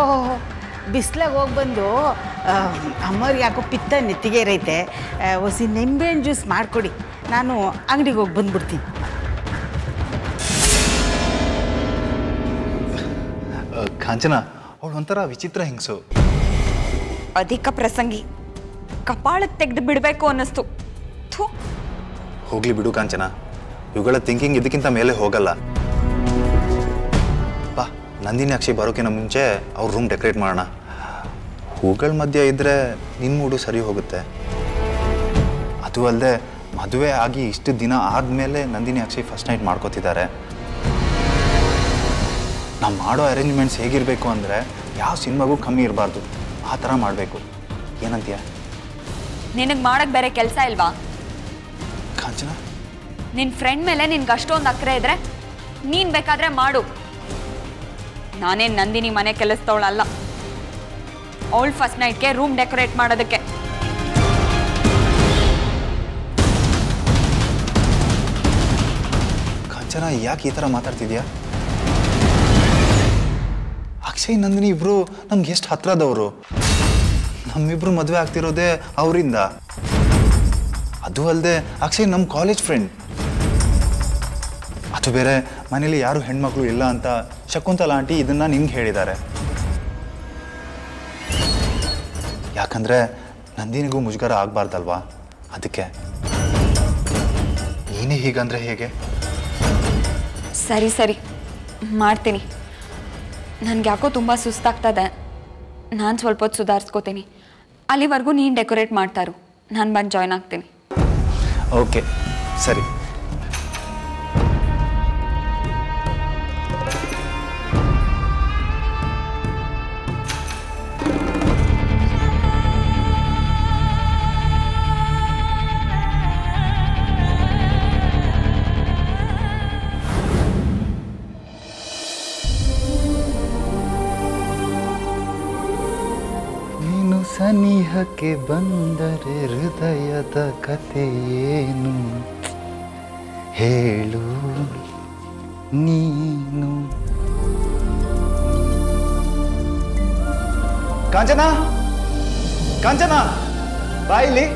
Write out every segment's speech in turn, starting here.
ಬಿಸ್ಲಾಗ ಹೋಗಿ ಬಂದು ಅಮ್ಮವ್ರಿಗೆ ಯಾಕೋ ಪಿತ್ತ ನೆತ್ತಿಗೆ ಇರೈತೆ ಆ, ಒಸಿ ನಿಂಬೆಹಣ್ಣು ಜ್ಯೂಸ್ ಮಾಡಿಕೊಡಿ ನಾನು ಅಂಗಡಿಗೆ ಹೋಗಿ ಬಂದ್ಬಿಡ್ತೀನಿ ಆ, ಕಾಂಚನ ಅವಳು ಒಂಥರ ವಿಚಿತ್ರ ಹೆಂಗಸು ಅಧಿಕ ಪ್ರಸಂಗಿ ಕಪಾಳಕ್ಕೆ ತೆಗೆದು ಬಿಡಬೇಕು ಅನ್ನಿಸ್ತು ಥೂ ಹೋಗ್ಲಿ ಬಿಡು ಕಾಂಚನ ಇವುಗಳ ಥಿಂಕಿಂಗ್ ಇದಕ್ಕಿಂತ ಮೇಲೆ ಹೋಗಲ್ಲ ಬಾ ನಂದಿನಿ ಅಕ್ಷಿ ಬರೋಕ್ಕಿಂತ ಮುಂಚೆ ಅವ್ರ ರೂಮ್ ಡೆಕೋರೇಟ್ ಮಾಡೋಣ ಹೂಗಳ ಮಧ್ಯೆ ಇದ್ದರೆ ನಿನ್ನ ಮೂಡು ಸರಿ ಹೋಗುತ್ತೆ ಅದು ಅಲ್ಲದೆ ಮದುವೆ ಆಗಿ ಇಷ್ಟು ದಿನ ಆದಮೇಲೆ ನಂದಿನಿ ಅಕ್ಷಿ ಫಸ್ಟ್ ನೈಟ್ ಮಾಡ್ಕೋತಿದ್ದಾರೆ ನಾವು ಮಾಡೋ ಅರೇಂಜ್ಮೆಂಟ್ಸ್ ಹೇಗಿರಬೇಕು ಅಂದರೆ ಯಾವ ಸಿನಿಮಾಗೂ ಕಮ್ಮಿ ಇರಬಾರ್ದು ಆ ಥರ ಮಾಡಬೇಕು ಏನಂತೀಯ ನಿನಗೆ ಮಾಡಕ್ಕೆ ಬೇರೆ ಕೆಲಸ ಇಲ್ವಾ ಕಾಂಚನ ನಿನ್ನ ಫ್ರೆಂಡ್ ಮೇಲೆ ನಿನ್ಗೆ ಅಷ್ಟೊಂದು ಅಕ್ರೆ ಇದ್ರೆ ನೀನು ಬೇಕಾದ್ರೆ ಮಾಡು ನಾನೇನು ನಂದಿನಿ ಮನೆ ಕೆಲಸದವಳಲ್ಲ ಅವಳು ಫಸ್ಟ್ ನೈಟ್ಗೆ ರೂಮ್ ಡೆಕೋರೇಟ್ ಮಾಡೋದಕ್ಕೆ ಕಾಂಚನ ಯಾಕೆ ಈ ಥರ ಮಾತಾಡ್ತಿದ್ಯಾ ಅಕ್ಷಯ್ ನಂದಿನಿ ಇಬ್ರು ನಮ್ಗೆ ಎಷ್ಟು ಹತ್ರದವರು ನಮ್ಮಿಬ್ರು ಮದುವೆ ಆಗ್ತಿರೋದೇ ಅವರಿಂದ ಅದು ಅಲ್ಲದೆ ಅಕ್ಷಯ್ ನಮ್ಮ ಕಾಲೇಜ್ ಫ್ರೆಂಡ್ ಅದು ಬೇರೆ ಮನೇಲಿ ಯಾರು ಹೆಣ್ಮಕ್ಳು ಇಲ್ಲ ಅಂತ ಶಕುಂತಲ ಆಂಟಿ ಇದನ್ನ ನಿಮ್ಗೆ ಹೇಳಿದ್ದಾರೆ ಯಾಕಂದ್ರೆ ನಂದಿನಿಗೂ ಮುಜುಗರ ಆಗ್ಬಾರ್ದಲ್ವಾ ಅದಕ್ಕೆ ನೀನೇ ಹೀಗಂದ್ರೆ ಹೇಗೆ ಸರಿ ಸರಿ ಮಾಡ್ತೀನಿ ನನಗೆ ಯಾಕೋ ತುಂಬ ಸುಸ್ತಾಗ್ತದೆ ನಾನು ಸ್ವಲ್ಪ ಹೊತ್ತು ಸುಧಾರಿಸ್ಕೋತೀನಿ ಅಲ್ಲಿವರೆಗೂ ನೀನು ಡೆಕೋರೇಟ್ ಮಾಡ್ತಾರು ನಾನು ಬಂದು ಜಾಯ್ನ್ ಆಗ್ತೀನಿ ಓಕೆ ಸರಿ ನೀನು ಸನಿಹಕ್ಕೆ ಬಂದರೆ ಹೃದಯದ ಕಥೆಯೇನು ಹೇಳು ನೀನು ಕಾಂಚನ ಕಾಂಚನ ಬಾಯಿಲಿ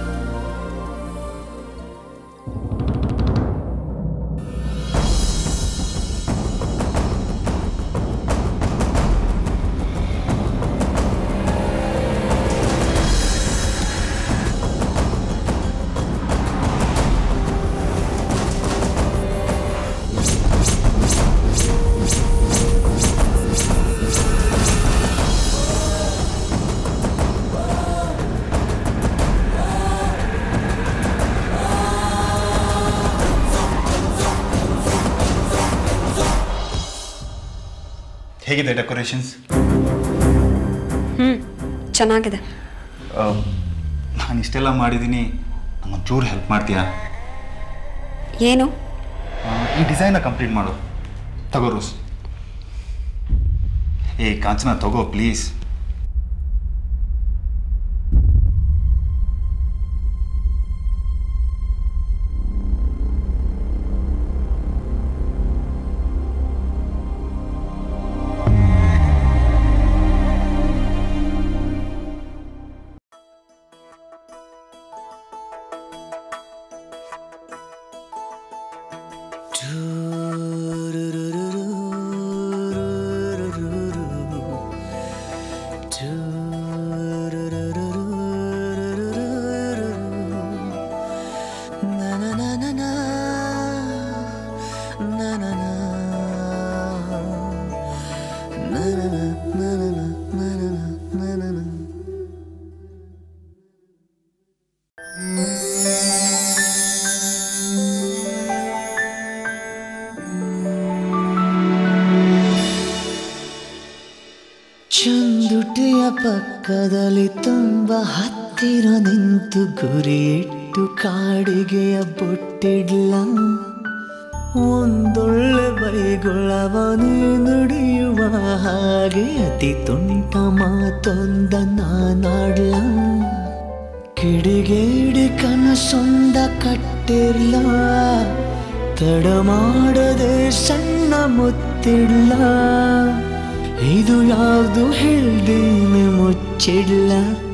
ಹೇಗಿದೆ ಡೆಕೋರೇಷನ್ಸ್ ಹ್ಞೂ ಚೆನ್ನಾಗಿದೆ ನಾನು ಇಷ್ಟೆಲ್ಲ ಮಾಡಿದ್ದೀನಿ ನಂಗೊಂಚೂರು ಹೆಲ್ಪ್ ಮಾಡ್ತೀಯಾ ಏನು ಆ, ಈ ಡಿಸೈನ್ನ ಕಂಪ್ಲೀಟ್ ಮಾಡು ತಗೋ ರೋಸ್ ಏ ಕಾಂಚನ ತಗೋ ಪ್ಲೀಸ್ ಚಂದುಟಿಯ ಪಕ್ಕದಲ್ಲಿ ತುಂಬ ಹತ್ತಿರ ನಿಂತು ಗುರಿಯಿಟ್ಟು ಕಾಡಿಗೆಯ ಬೊಟ್ಟಿಡ್ಲ ಒಂದೊಳ್ಳೆ ಬೈಗೊಳವನು ನುಡಿಯುವ ಹಾಗೆ ಅತಿ ತುಂಟ ಮಾತೊಂದ ನಾನಾಡ್ಲ ಕಿಡಿಗೇಡಿ ಕನಸೊಂದ ಕಟ್ಟಿರ್ಲ ತಡ ಮಾಡದೆ ಸಣ್ಣ ಮುತ್ತಿಡ್ಲ ಇದು ಯಾವುದು ಹೇಳ್ದೇನೆ ಮುಚ್ಚಿಡ್ಲ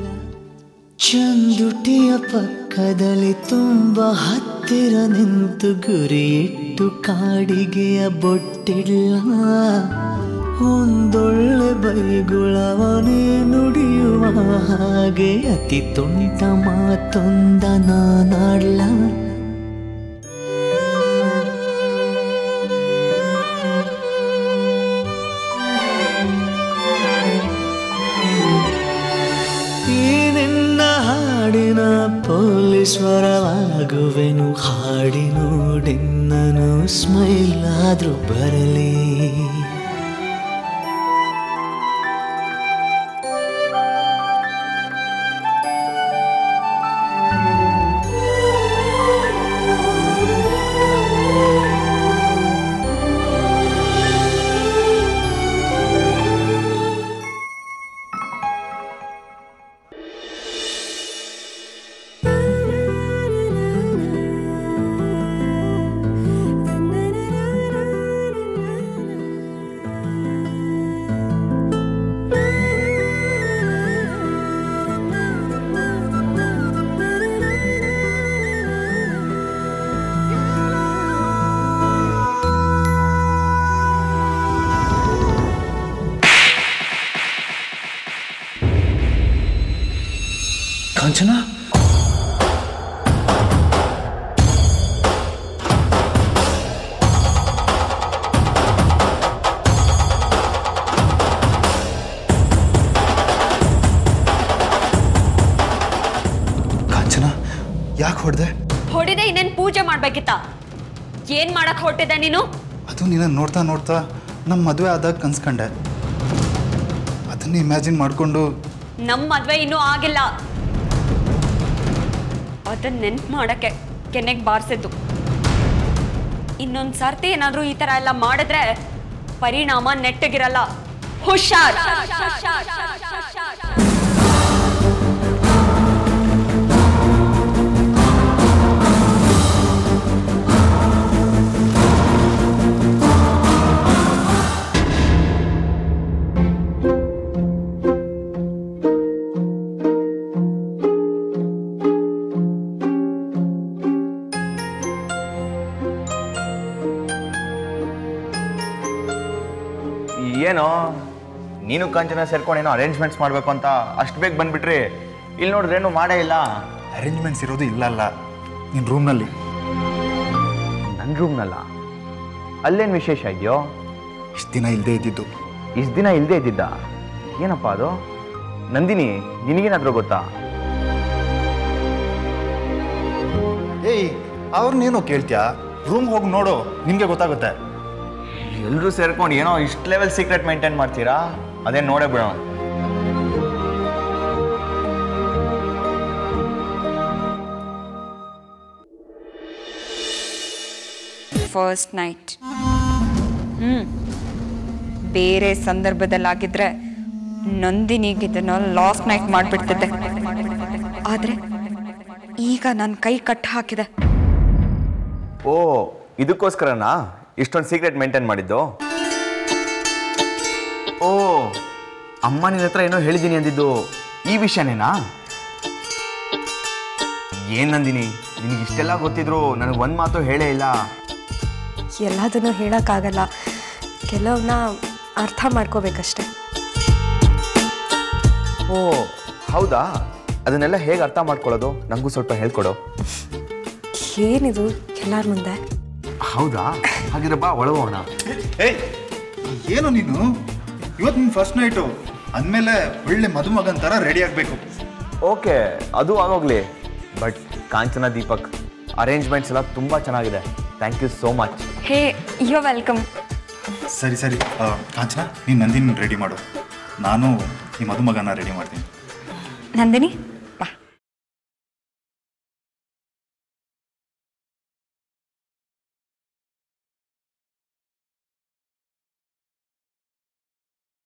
ಚಂದುಟಿಯ ಪಕ್ಕದಲ್ಲಿ ತುಂಬ ಹತ್ತಿರ ನಿಂತು ಗುರಿಯಿಟ್ಟು ಕಾಡಿಗೆಯ ಬೊಟ್ಟಿಡ್ಲ ಒಂದೊಳ್ಳೆ ಬೈಗುಳವನೇ ನುಡಿಯುವ ಹಾಗೆ ಅತಿ ತುಂಟ ಮಾತೊಂದ ನಾನಾಡ್ಲ ಈ ನಿನ್ನ ಹಾಡಿನ ಪೊಲೀಶ್ವರವಾಗುವೆನು ಹಾಡಿ ನೋಡಿನ್ನನು ಸ್ಮೈಲ್ ಆದ್ರೂ ಬರಲಿ ಕಾಂಚನ ಕಾಂಚನ ಯಾಕೆ ಹೊಡೆದೆ ಹೊಡಿದೆ ಇನ್ನೇನು ಪೂಜೆ ಮಾಡ್ಬೇಕಿತ್ತ ಏನ್ ಮಾಡಕ್ ಹೊರಟಿದ್ದೆ ನೀನು ಅದು ನಿನ್ನ ನೋಡ್ತಾ ನೋಡ್ತಾ ನಮ್ಮ ಮದುವೆ ಆದಾಗ ಕನ್ಸ್ಕೊಂಡೆ ಅದನ್ನ ಇಮ್ಯಾಜಿನ್ ಮಾಡಿಕೊಂಡು ನಮ್ಮ ಮದ್ವೆ ಇನ್ನೂ ಆಗಿಲ್ಲ ಅದನ್ನ ನೆನ್ಪು ಮಾಡಕ್ಕೆ ಕೆನೆಗೆ ಬಾರಿಸಿದ್ದು ಇನ್ನೊಂದು ಸರ್ತಿ ಏನಾದರೂ ಈ ಥರ ಎಲ್ಲ ಮಾಡಿದ್ರೆ ಪರಿಣಾಮ ನೆಟ್ಟಗಿರಲ್ಲ ಹುಷಾರ್ ಏನೋ ನೀನು ಕಾಂಚನ ಸೇರ್ಕೊಂಡು ಏನೋ ಅರೇಂಜ್ಮೆಂಟ್ಸ್ ಮಾಡಬೇಕು ಅಂತ ಅಷ್ಟು ಬೇಗ ಬಂದ್ಬಿಟ್ರಿ ಇಲ್ಲಿ ನೋಡಿದ್ರೆ ಏನು ಮಾಡೇ ಇಲ್ಲ ಅರೇಂಜ್ಮೆಂಟ್ಸ್ ಇರೋದು ಇಲ್ಲ ಅಲ್ಲ ನಿನ್ನ ರೂಮ್ನಲ್ಲಿ ನನ್ನ ರೂಮ್ನಲ್ಲ ಅಲ್ಲೇನು ವಿಶೇಷ ಇದೆಯೋ ಇಷ್ಟು ದಿನ ಇಲ್ಲದೆ ಇದ್ದಿದ್ದು ಇಷ್ಟು ದಿನ ಇಲ್ಲದೆ ಇದ್ದಿದ್ದ ಏನಪ್ಪ ಅದು ನಂದಿನಿ ನಿನಗೇನಾದ್ರೂ ಗೊತ್ತಾ ಏಯ್ ಅವ್ರನ್ನೇನೋ ಕೇಳ್ತ್ಯಾ ರೂಮ್ ಹೋಗಿ ನೋಡು ನಿಮಗೆ ಗೊತ್ತಾಗುತ್ತೆ ಎಲ್ಲರೂ ಸೇರ್ಕೊಂಡು ಏನೋ ಇಷ್ಟು ಲೆವೆಲ್ ಸೀಕ್ರೆಟ್ ಮೇಂಟೈನ್ ಮಾಡ್ತೀರಾ ಅದೇ ನೋಡೇ ಬಿಡೋಣ ಫಸ್ಟ್ ನೈಟ್ ಹ್ಞೂ ಬೇರೆ ಸಂದರ್ಭದಲ್ಲಾಗಿದ್ರೆ ನಂದಿನಿಗೆ ಇದನ್ನು ಲಾಸ್ಟ್ ನೈಟ್ ಮಾಡಿಬಿಡ್ತಿದ್ದೆ ಆದರೆ ಈಗ ನನ್ನ ಕೈ ಕಟ್ಟು ಹಾಕಿದೆ ಓ ಇದಕ್ಕೋಸ್ಕರನಾ ಇಷ್ಟೊಂದು ಸೀಕ್ರೆಟ್ ಮೇಂಟೈನ್ ಮಾಡಿದ್ದು ಓ ಅಮ್ಮ ನಿನ್ನ ಹತ್ರ ಏನೋ ಹೇಳಿದ್ದೀನಿ ಅಂದಿದ್ದು ಈ ವಿಷಯನೇನಾ ಏನ್ ನಂದಿನಿ ನಿನಗೆ ಇಷ್ಟೆಲ್ಲ ಗೊತ್ತಿದ್ರು ನನಗೆ ಒಂದು ಮಾತು ಹೇಳೇ ಇಲ್ಲ ಎಲ್ಲದನ್ನು ಹೇಳೋಕ್ಕಾಗಲ್ಲ ಕೆಲವನ್ನ ಅರ್ಥ ಮಾಡ್ಕೋಬೇಕಷ್ಟೆ ಓ ಹೌದಾ ಅದನ್ನೆಲ್ಲ ಹೇಗೆ ಅರ್ಥ ಮಾಡ್ಕೊಳ್ಳೋದು ನನಗೂ ಸ್ವಲ್ಪ ಹೇಳ್ಕೊಡು ಏನಿದು ಎಲ್ಲರ ಮುಂದೆ ಹೌದಾ ಹಾಗಿದ್ರೆ ಬಾ ಒಳಗೋಣ ಏಯ್ ಏನು ನೀನು ಇವತ್ತು ನಿನ್ನ ಫಸ್ಟ್ ನೈಟು ಅಂದಮೇಲೆ ಒಳ್ಳೆ ಮದುಮಗನ್ ಥರ ರೆಡಿ ಆಗಬೇಕು ಓಕೆ ಅದು ಆಗೋಗ್ಲಿ ಬಟ್ ಕಾಂಚನ ದೀಪಕ್ ಅರೇಂಜ್ಮೆಂಟ್ಸ್ ಎಲ್ಲ ತುಂಬ ಚೆನ್ನಾಗಿದೆ thank you so much hey you welcome ಸರಿ ಸರಿ ಆ, ಕಾಂಚನ ನೀನು ನಂದಿನ ರೆಡಿ ಮಾಡು ನಾನು ಈ ಮದುಮಗನ ರೆಡಿ ಮಾಡ್ತೀನಿ ನಂದಿನಿ